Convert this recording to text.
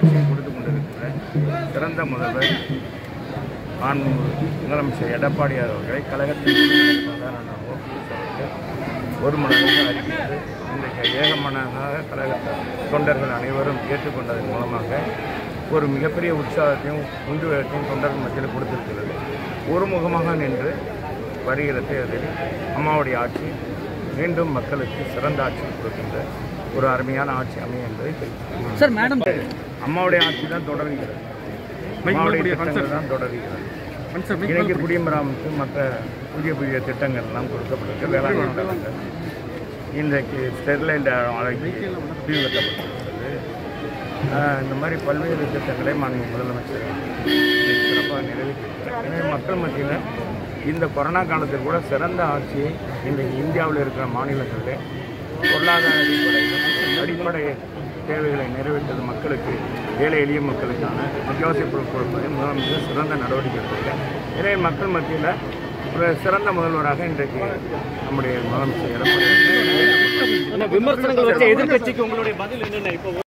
ஆட்சியை கொடுத்து கொண்டிருக்கிற சிறந்த முதல்வர் மாண்பு முதலமைச்சர் எடப்பாடியார் அவர்களை கழகத்தின் சாதாரண ஓபிஎஸ் அவர்கள் ஒரு மனதாக அறிவித்து இன்றைக்கு ஏகமனதாக கழக தொண்டர்கள் அனைவரும் ஏற்றுக்கொண்டதன் மூலமாக ஒரு மிகப்பெரிய உற்சாகத்தையும் உந்துவேகத்தையும் தொண்டர்கள் மத்தியில் கொடுத்திருக்கிறது ஒருமுகமாக நின்று வருகிற தேர்தலில் அம்மாவுடைய ஆட்சி மீண்டும் மக்களுக்கு சிறந்த ஆட்சி கொடுக்கின்ற ஒரு அருமையான ஆட்சி அமையும் என்பதை தெரிவித்துள்ளேன் சார் மேடம் அம்மாவுடைய ஆட்சி தான் தொடர்கிறது அம்மாவுடைய திட்டங்கள் தான் தொடர்கிறது இன்றைக்கு குடிமராமத்து மற்ற புதிய புதிய திட்டங்கள் எல்லாம் கொடுக்கப்பட்டிருக்கு வேளாண் திட்டங்கள் இன்றைக்கு ஸ்டெர்லைட் ஆலைக்கு தீ வைக்கப்பட்டிருக்கிறது ஆஹ் இந்த மாதிரி பல்வேறு திட்டங்களை மாநில முதலமைச்சர் இன்னைக்கு சிறப்பாக நிறைவேற்றிருக்கிறார் எனவே மக்கள் மத்தியில் இந்த கொரோனா காலத்தில் கூட சிறந்த ஆட்சியை இன்றைக்கு இந்தியாவில் இருக்கிற மாநிலங்களில் பொருளாதார அடிப்படையிலும் அடிப்படை தேவைகளை நிறைவேற்றது மக்களுக்கு ஏழை எளிய மக்களுக்கான அத்தியாவசிய பொருள் கொடுப்பதில் முதலமைச்சர் சிறந்த நடவடிக்கை எடுத்திருக்கார் எனவே மக்கள் மத்தியில் ஒரு சிறந்த முதல்வராக இன்றைக்கு நம்முடைய முதலமைச்சர் எடப்பாடி அவர்கள் விமர்சனங்கள் வச்ச எதிர்க்கட்சிக்கு உங்களுடைய பதில் என்னென்ன இப்போ